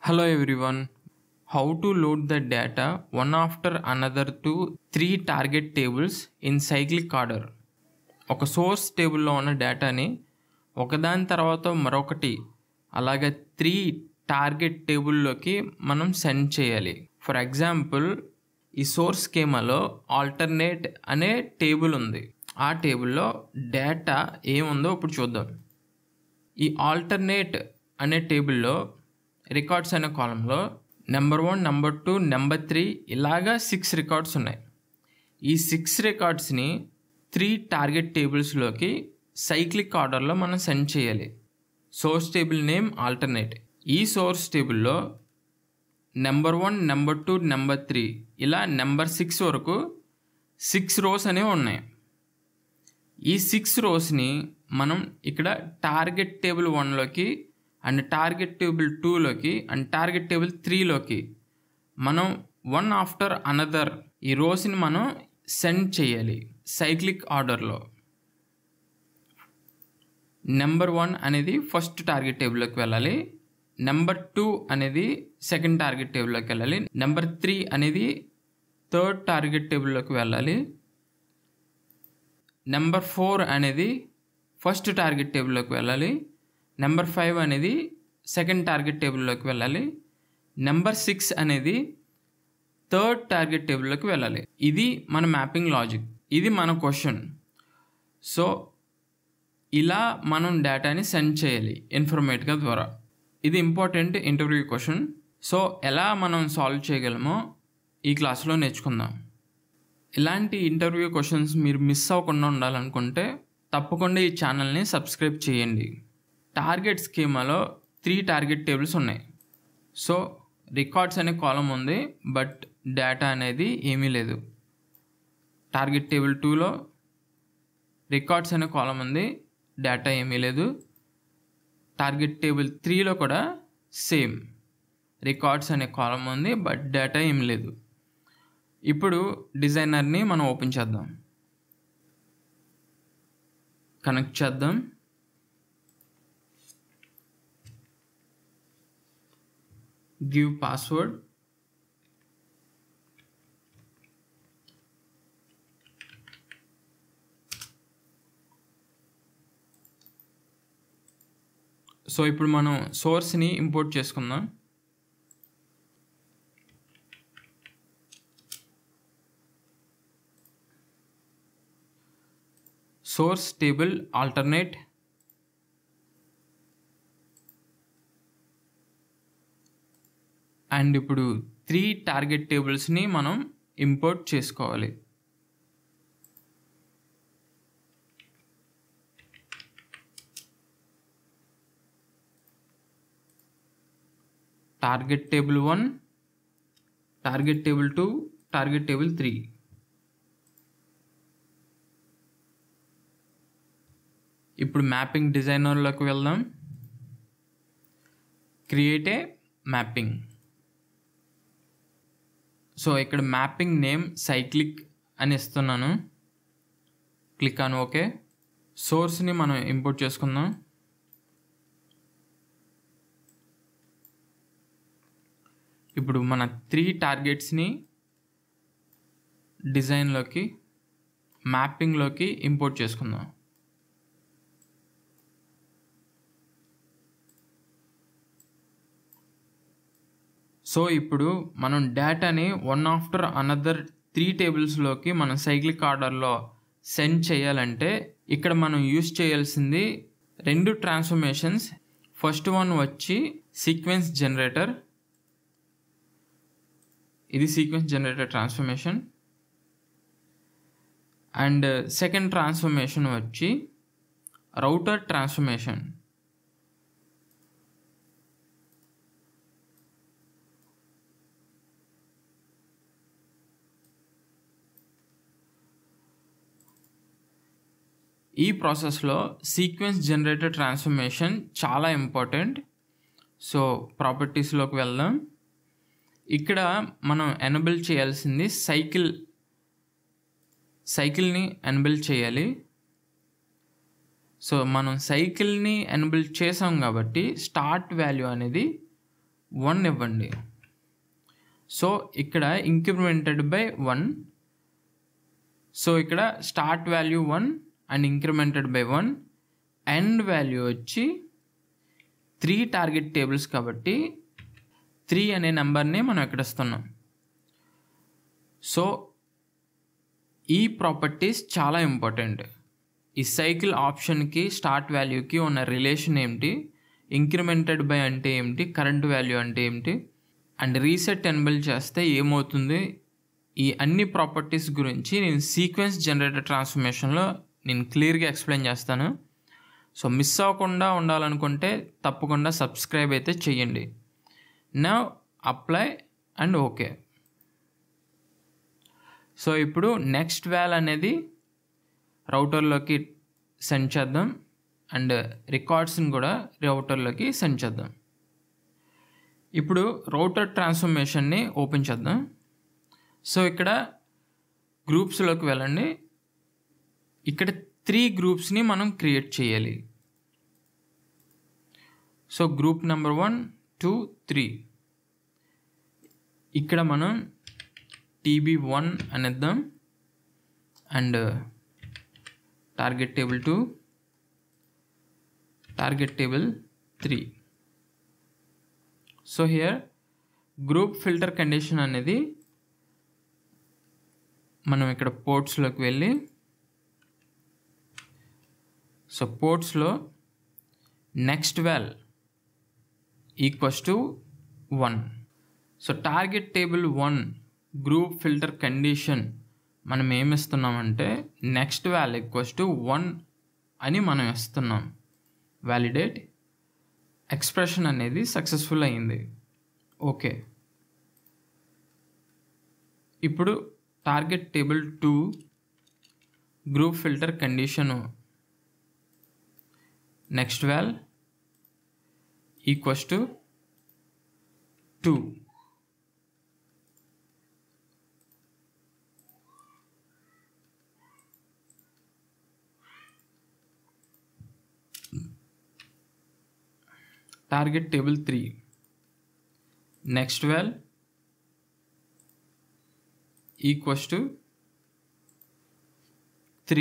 Hello everyone. How to load the data one after another to three target tables in cyclic order. ఒక source టేబుల్లో ఉన్న డేటాని ఒకదాని తర్వాత మరొకటి అలాగే త్రీ టార్గెట్ టేబుల్లోకి మనం సెండ్ చేయాలి ఫర్ ఎగ్జాంపుల్ ఈ సోర్స్ స్కీమాలో ఆల్టర్నేట్ అనే టేబుల్ ఉంది ఆ టేబుల్లో డేటా ఏముందో ఇప్పుడు చూద్దాం ఈ ఆల్టర్నేట్ అనే టేబుల్లో రికార్డ్స్ అనే కాలంలో number one number two number three ఇలాగా సిక్స్ రికార్డ్స్ ఉన్నాయి ఈ సిక్స్ రికార్డ్స్ని త్రీ టార్గెట్ టేబుల్స్లోకి సైక్లిక్ ఆర్డర్లో మనం సెండ్ చేయాలి సోర్స్ టేబుల్ నేమ్ ఆల్టర్నేట్ ఈ సోర్స్ టేబుల్లో number one number two number three ఇలా నెంబర్ సిక్స్ వరకు సిక్స్ రోస్ అనేవి ఉన్నాయి ఈ సిక్స్ రోస్ని మనం ఇక్కడ టార్గెట్ టేబుల్ వన్లోకి అండ్ టార్గెట్ టేబుల్ టూలోకి అండ్ టార్గెట్ టేబుల్ త్రీలోకి మనం వన్ ఆఫ్టర్ అనదర్ ఈ రోస్ని మనం సెండ్ చేయాలి సైక్లిక్ ఆర్డర్లో నెంబర్ వన్ అనేది ఫస్ట్ టార్గెట్ టేబుల్లోకి వెళ్ళాలి నెంబర్ టూ అనేది సెకండ్ టార్గెట్ టేబుల్లోకి వెళ్ళాలి నెంబర్ త్రీ అనేది థర్డ్ టార్గెట్ టేబుల్లోకి వెళ్ళాలి నెంబర్ ఫోర్ అనేది ఫస్ట్ టార్గెట్ టేబుల్లోకి వెళ్ళాలి నెంబర్ ఫైవ్ అనేది సెకండ్ టార్గెట్ టేబుల్లోకి వెళ్ళాలి నెంబర్ సిక్స్ అనేది థర్డ్ టార్గెట్ టేబుల్లోకి వెళ్ళాలి ఇది మన మ్యాపింగ్ లాజిక్ ఇది మన క్వశ్చన్ సో ఇలా మనం డేటాని సెండ్ చేయాలి ఇన్ఫర్మేట్గా ద్వారా ఇది ఇంపార్టెంట్ ఇంటర్వ్యూ క్వశ్చన్ సో ఎలా మనం సాల్వ్ చేయగలమో ఈ క్లాస్లో నేర్చుకుందాం ఇలాంటి ఇంటర్వ్యూ క్వశ్చన్స్ మీరు మిస్ అవ్వకుండా ఉండాలనుకుంటే తప్పకుండా ఈ ఛానల్ని సబ్స్క్రైబ్ చేయండి టార్గెట్ స్కీమాలో త్రీ టార్గెట్ టేబుల్స్ ఉన్నాయి సో రికార్డ్స్ అనే కాలం ఉంది బట్ డేటా అనేది ఏమీ లేదు టార్గెట్ టేబుల్ టూలో రికార్డ్స్ అనే కాలం ఉంది డేటా ఏమీ లేదు టార్గెట్ టేబుల్ త్రీలో కూడా సేమ్ రికార్డ్స్ అనే కాలం ఉంది బట్ డేటా ఏం లేదు ఇప్పుడు డిజైనర్ని మనం ఓపెన్ చేద్దాం కనెక్ట్ చేద్దాం గివ్ పాస్వర్డ్ సో ఇప్పుడు మనం సోర్స్ని ఇంపోర్ట్ చేసుకుందాం సోర్స్ టేబుల్ ఆల్టర్నేట్ అండ్ ఇప్పుడు త్రీ టార్గెట్ టేబుల్స్ని మనం ఇంపోర్ట్ చేసుకోవాలి target table one target table two target table three ఇప్పుడు మ్యాపింగ్ డిజైనర్లోకి వెళ్దాం క్రియేట్ ఏ మ్యాపింగ్ సో ఇక్కడ మ్యాపింగ్ నేమ్ సైక్లిక్ అని ఇస్తున్నాను క్లిక్ ఆన్ ఓకే సోర్స్ని మనం ఇంపోర్ట్ చేసుకుందాం ఇప్పుడు మన త్రీ టార్గెట్స్ని డిజైన్లోకి మ్యాపింగ్లోకి ఇంపోర్ట్ చేసుకుందాం సో ఇప్పుడు మనం డేటాని వన్ ఆఫ్టర్ అనదర్ త్రీ టేబుల్స్లోకి మనం సైక్లిక్ ఆర్డర్లో సెండ్ చేయాలంటే ఇక్కడ మనం యూస్ చేయాల్సింది రెండు ట్రాన్స్ఫర్మేషన్స్ ఫస్ట్ వన్ వచ్చి సీక్వెన్స్ జనరేటర్ ఇది sequence generator transformation and second transformation వచ్చి రౌటర్ ట్రాన్స్ఫర్మేషన్ ఈ ప్రాసెస్లో సీక్వెన్స్ జనరేటర్ ట్రాన్స్ఫర్మేషన్ చాలా ఇంపార్టెంట్ సో ప్రాపర్టీస్లోకి వెళ్దాం ఇక్కడ మనం ఎనబుల్ చేయాల్సింది సైకిల్ సైకిల్ని ఎనబుల్ చేయాలి సో మనం సైకిల్ని ఎనబుల్ చేసాం కాబట్టి స్టార్ట్ వాల్యూ అనేది వన్ ఇవ్వండి సో ఇక్కడ ఇంక్రిమెంటెడ్ బై వన్ సో ఇక్కడ start value one and incremented by one end value వచ్చి త్రీ టార్గెట్ టేబుల్స్ కాబట్టి త్రీ అనే నెంబర్ని మనం ఇక్కడ ఇస్తున్నాం సో ఈ ప్రాపర్టీస్ చాలా ఇంపార్టెంట్ ఈ సైకిల్ ఆప్షన్కి స్టార్ట్ వాల్యూకి ఉన్న రిలేషన్ ఏమిటి ఇంక్రిమెంటెడ్ బై అంటే ఏమిటి కరెంట్ వాల్యూ అంటే ఏమిటి అండ్ రీసెట్ ఎన్బిల్ చేస్తే ఏమవుతుంది ఈ అన్ని ప్రాపర్టీస్ గురించి నేను సీక్వెన్స్ జనరేటర్ ట్రాన్స్ఫర్మేషన్లో నేను క్లియర్గా ఎక్స్ప్లెయిన్ చేస్తాను సో మిస్ అవ్వకుండా ఉండాలనుకుంటే తప్పకుండా సబ్స్క్రైబ్ అయితే చేయండి నా అప్లై అండ్ ఓకే సో ఇప్పుడు నెక్స్ట్ వ్యాల్ అనేది రౌటర్లోకి సెండ్ చేద్దాం అండ్ రికార్డ్స్ని కూడా రౌటర్లోకి సెండ్ చేద్దాం ఇప్పుడు రౌటర్ ట్రాన్స్ఫర్మేషన్ని ఓపెన్ చేద్దాం సో ఇక్కడ గ్రూప్స్లోకి వెళ్ళండి ఇక్కడ త్రీ గ్రూప్స్ని మనం క్రియేట్ చేయాలి so group number one two three ఇక్కడ మనం టీబీ వన్ అనేద్దాం and target table two target table three so here group filter condition అనేది మనం ఇక్కడ పోర్ట్స్లోకి వెళ్ళి సో పోర్ట్స్లో next val equals to one so target table one group filter condition మనం ఏమి ఇస్తున్నామంటే next val equals to one అని మనం ఇస్తున్నాం వ్యాలిడేట్ ఎక్స్ప్రెషన్ అనేది సక్సెస్ఫుల్ అయింది ఓకే ఇప్పుడు target table two group filter condition next val equals to two target table three next val equals to three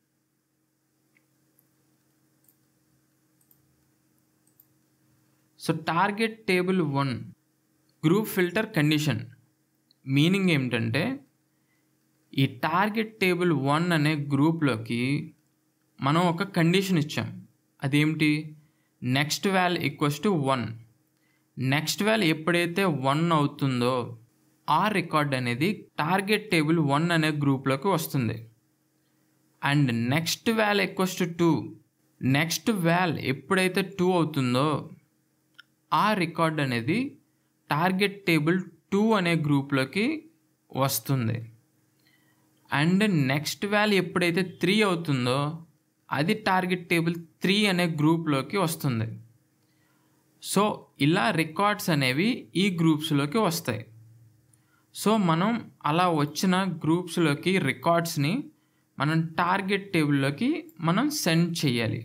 so target table one group filter condition meaning ఏమిటంటే ఈ target table one అనే గ్రూప్లోకి మనం ఒక condition ఇచ్చాం అదేమిటి next val equals to one next val ఎప్పుడైతే one అవుతుందో ఆ రికార్డ్ అనేది టార్గెట్ టేబుల్ వన్ అనే గ్రూప్లోకి వస్తుంది and next val equals to two next val ఎప్పుడైతే టూ అవుతుందో ఆ రికార్డ్ అనేది టార్గెట్ టేబుల్ టూ అనే గ్రూప్లోకి వస్తుంది అండ్ నెక్స్ట్ వ్యాల్ ఎప్పుడైతే త్రీ అవుతుందో అది టార్గెట్ టేబుల్ త్రీ అనే గ్రూప్లోకి వస్తుంది సో ఇలా రికార్డ్స్ అనేవి ఈ గ్రూప్స్లోకి వస్తాయి సో మనం అలా వచ్చిన గ్రూప్స్లోకి రికార్డ్స్ని మనం టార్గెట్ టేబుల్లోకి మనం సెండ్ చేయాలి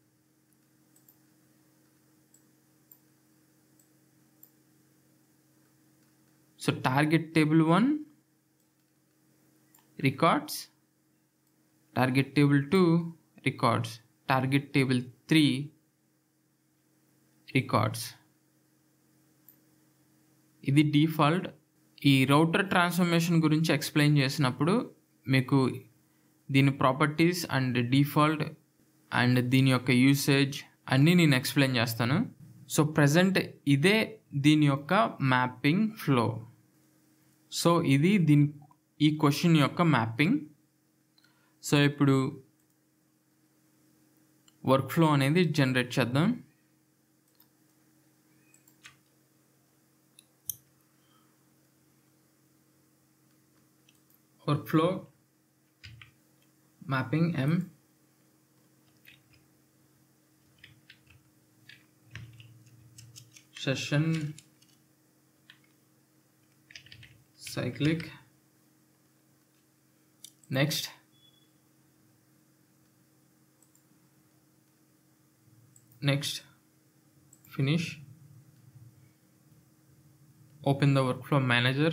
so target table one records target table two records target table three records ఇది డిఫాల్ట్ ఈ రౌటర్ ట్రాన్స్ఫర్మేషన్ గురించి ఎక్స్ప్లెయిన్ చేసినప్పుడు మీకు దీని ప్రాపర్టీస్ అండ్ డిఫాల్ట్ అండ్ దీని యొక్క యూసేజ్ అన్నీ నేను ఎక్స్ప్లెయిన్ చేస్తాను సో ప్రజెంట్ ఇదే దీని యొక్క మ్యాపింగ్ ఫ్లో సో ఇది దీని ఈ క్వశ్చన్ యొక్క మ్యాపింగ్ సో ఇప్పుడు వర్క్ ఫ్లో అనేది జనరేట్ చేద్దాం workflow mapping M session cyclic next next finish open the workflow manager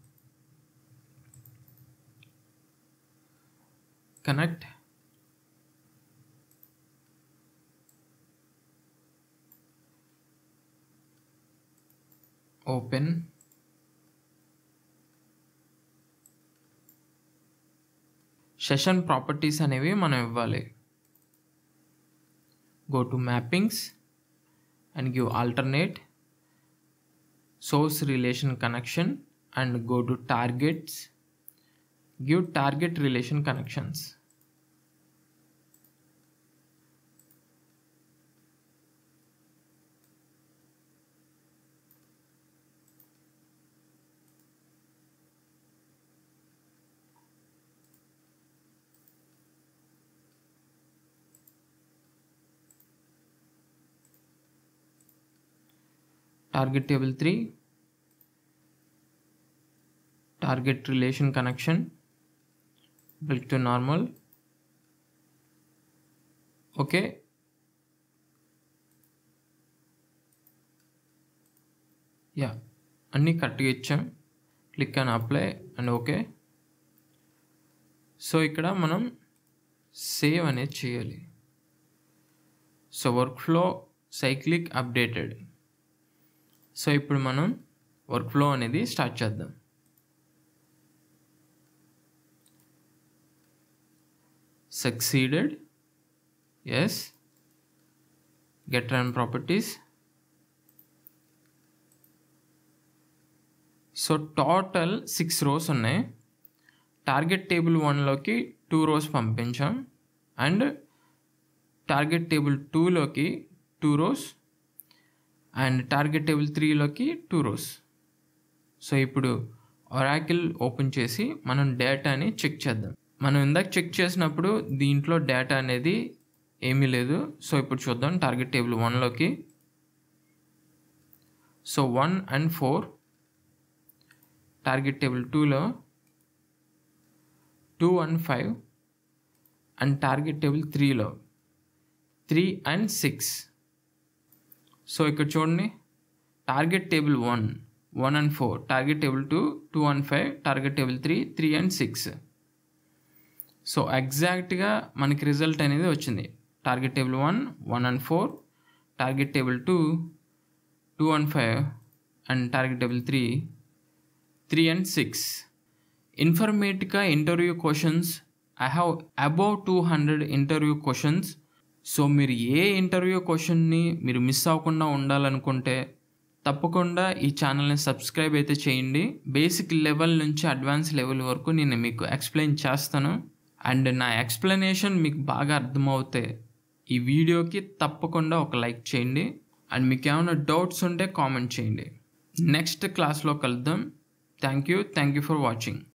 connect open session properties అనేవి మనం ఇవ్వాలి go to mappings and give alternate source relation connection and go to targets give target relation connections target table 3 target relation connection built to normal okay yeah అన్నీ కరెక్ట్గా ఇచ్చాం click and apply and okay so ఇక్కడ మనం save అనేది చేయాలి so workflow cyclic updated so ఇప్పుడు మనం workflow అనేది స్టార్ట్ చేద్దాం succeeded yes get run properties so total six rows ఉన్నాయి టార్గెట్ టేబుల్ వన్లోకి టూ రోస్ పంపించాం అండ్ టార్గెట్ టేబుల్ టూలోకి two rows and target table త్రీలోకి టూ రోస్ సో ఇప్పుడు ఒరాకిల్ ఓపెన్ చేసి మనం డేటాని చెక్ చేద్దాం మనం ఇందాక చెక్ చేసినప్పుడు దీంట్లో డేటా అనేది ఏమీ లేదు సో ఇప్పుడు చూద్దాం టార్గెట్ టేబుల్ వన్లోకి so one and four target table టూలో two and five and target table త్రీలో త్రీ అండ్ సిక్స్ సో ఇక్కడ చూడండి target table one one and four target table two two and five target table three three and six so ఎగ్జాక్ట్గా మనకి result అనేది వచ్చింది target table one one and four target table two two and five and target table three three and six Informatica interview questions I have above two hundred interview questions so మీరు ఏ interview క్వశ్చన్ని మీరు miss అవ్వకుండా ఉండాలనుకుంటే తప్పకుండా ఈ ఛానల్ని subscribe అయితే చేయండి బేసిక్ లెవెల్ నుంచి అడ్వాన్స్ లెవెల్ వరకు నేను మీకు ఎక్స్ప్లెయిన్ చేస్తాను అండ్ నా ఎక్స్ప్లెనేషన్ మీకు బాగా అర్థమవుతే ఈ వీడియోకి తప్పకుండా ఒక లైక్ చేయండి అండ్ మీకు ఏమైనా డౌట్స్ ఉంటే కామెంట్ చేయండి నెక్స్ట్ క్లాస్లో కలుద్దాం thank you thank you for watching